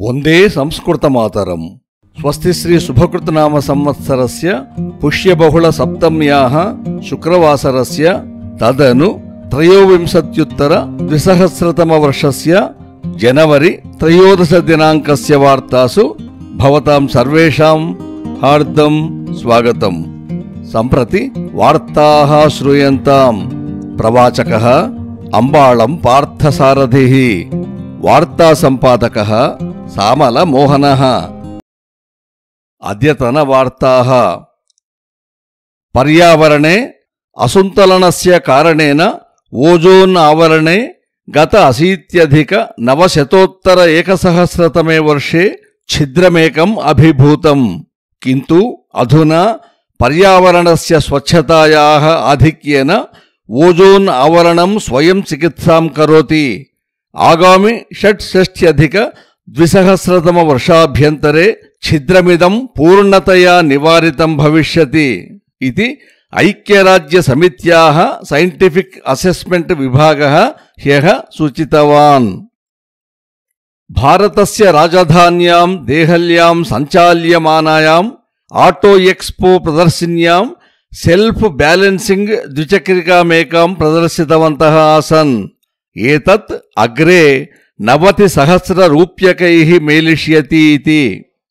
వందే సంస్కృతమాతరం స్వస్తి శ్రీ శుభకృతనామ సంవత్సరస్య పుష్యబహుళ సప్తమ్యాః శుక్రవాసరస్య తదను త్రయోవింశత్యుత్తర ద్విసహస్రతమ వర్షస్య జనవరి త్రయోదశ దినాంకస్య వార్తాసు భవతాం సర్వేషాం హార్దం స్వాగతం సంప్రతి వార్తాः శ్రూయంతాం ప్రవాచకः అంబాళం పార్థసారథిः వార్తా సంపాదకः సామల మోహనः అద్యతన వార్తాः పర్యావరణే అసుంతలనస్య కారణేన ఓజోన్ ఆవరణే గత అశీత్యధిక నవశతోత్తర ఏకసహస్రతమే వర్షే ఛిద్రమేకం అభిభూతం కింటు అధునా పర్యావరణస్య స్వచ్ఛతాయాः ఆధిక్యేన ఓజోన్ ఆవరణం స్వయం చికిత్సాం కరోతి ఆగామి షట్షష్ట్యధిక ద్విసహస్రతమ వర్షాభ్యంతరే ఛిద్రమిదం పూర్ణతయా నివారితం భవిష్యతి ఇది ఐక్యరాజ్య సమిత్యాः సైంటిఫిక్ అసెస్మెంట్ విభాగः హ్యः సూచితవాన్ భారతస్య రాజధాన్యాం దేహల్యాం సంచాల్యమానాయాం ఆటో ఎక్స్పో ప్రదర్శిన్యాం సెల్ఫ్ బ్యాలెన్సింగ్ ద్విచక్రికామేకాం ప్రదర్శితవంతः ఆసన్ ఏతత్ అగ్రే నవతి సహస్ర రూప్యకైः మేలిష్యతి ఇతి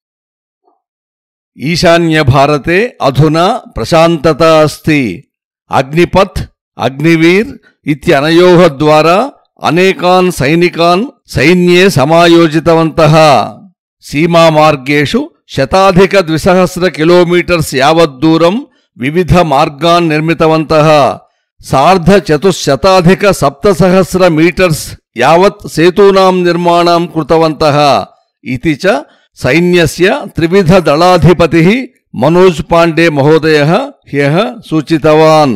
ఈశాన్య భారతే అధునా ప్రశాంతత అస్తి అగ్నిపథ్ అగ్నివీర్ ఇత్యనయోః ద్వారా అనేకాన్ సైనికాన్ సైన్యే సమాయోజితవంతः సీమామార్గేషు శతాధిక ద్విసహస్ర కిలోమీటర్స్ యావద్దూరం వివిధ మార్గాన్ నిర్మితవంతः సార్ధ చతుశ్శతాధిక సప్తసహస్ర మీటర్స్ యావత్ సేతూనాం నిర్మాణం కృతవంతः ఇతి చ సైన్యస్య త్రివిధ దళాధిపతి మనోజ్ పాండే మహోదయः హ్యः సూచితవాన్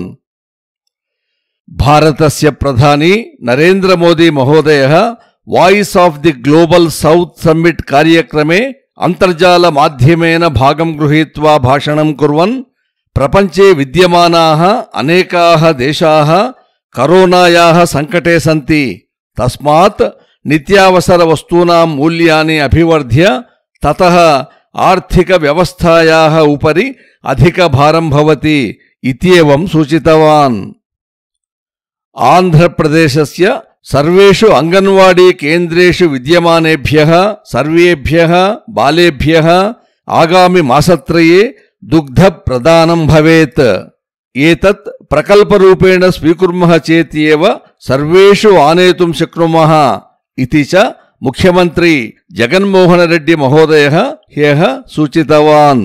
భారతస్య ప్రధాని నరేంద్ర మోదీ మహోదయः voice of the global south summit కార్యక్రమే అంతర్జాల మాధ్యమేన భాగం గృహీత్వా భాషణం కుర్వన్ ప్రపంచే విద్యమానాः అనేకాः దేశాः కరోనాయాः సంకటే సంతి తస్మాత్ నిత్యావసర వస్తూనాం మూల్యాన్ని అభివర్ధ్య తతः ఆర్థిక వ్యవస్థాయాः ఉపరి అధిక భారం భవతి ఇత్యేవం సూచితవాన్ ఆంధ్రప్రదేశస్య సర్వేషు అంగన్వాడీ కేంద్రేషు విద్యమానేభ్యः సర్వేభ్యः బాలేభ్యः ఆగామి మాసత్రయే దుగ్ధ ప్రదానం భవేత్ ఏతత్ ప్రకల్పరూపేణ స్వీకుర్మः చేత్యేవ సర్వేషు ఆనేతుం శక్నుమः ఇతి చ ముఖ్యమంత్రి జగన్మోహనరెడ్డి మహోదయः హ్యः సూచితవాన్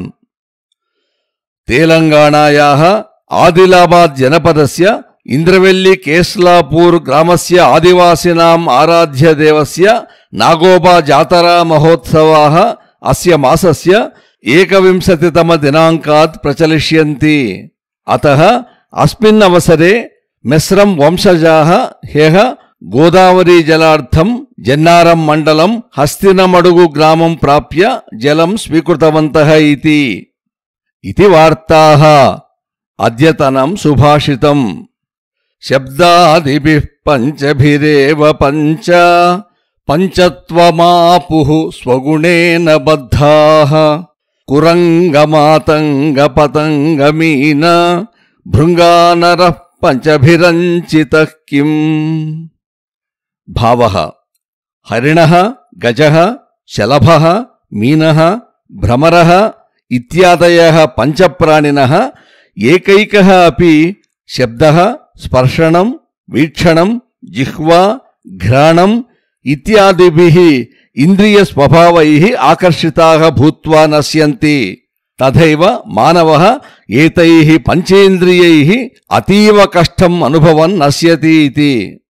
తెలంగాణాయాः ఆదిలాబాద్ జనపదస్య ఇంద్రవెల్లి కేస్లాపూర్ గ్రామస్య ఆదివాసినాం ఆరాధ్య దేవస్య నాగోబా జాతరా మహోత్సవాः అస్య మాసస్య ఏకవింశతితమ దినాంకాత్ ప్రచలిష్యంతి అతः అస్మిన్ అవసరే మిశ్రం వంశజాः హ్యः గోదావరీ జలార్థం జన్నారం మండలం హస్తినమడుగు గ్రామం ప్రాప్య జలం స్వీకృతవంతः ఇతి ఇది వార్తాः అద్యతనం సుభాషితం శబ్దాదిభిః పంచభిరేవ పంచ పంచత్వమాపుః స్వగుణేన బద్ధాః కురంగమాతంగపతంగమీన భృంగానరః పంచభిరంచితః కిం భావः హరిణः గజः శలభः మీనः భ్రమరः ఇత్యాదయः పంచప్రాణినः ఏకైకः अपि శబ్దः స్పర్శనం వీక్షణం జిహ్వా ఘ్రాణం ఇత్యాదిభిः ఇంద్రియస్వభావైः ఆకర్షితాः భూత్వా నశ్యంతి తథైవ మానవः ఏతైः పంచేంద్రియైः అతీవ కష్టం అనుభవన్ నశ్యతి ఇతి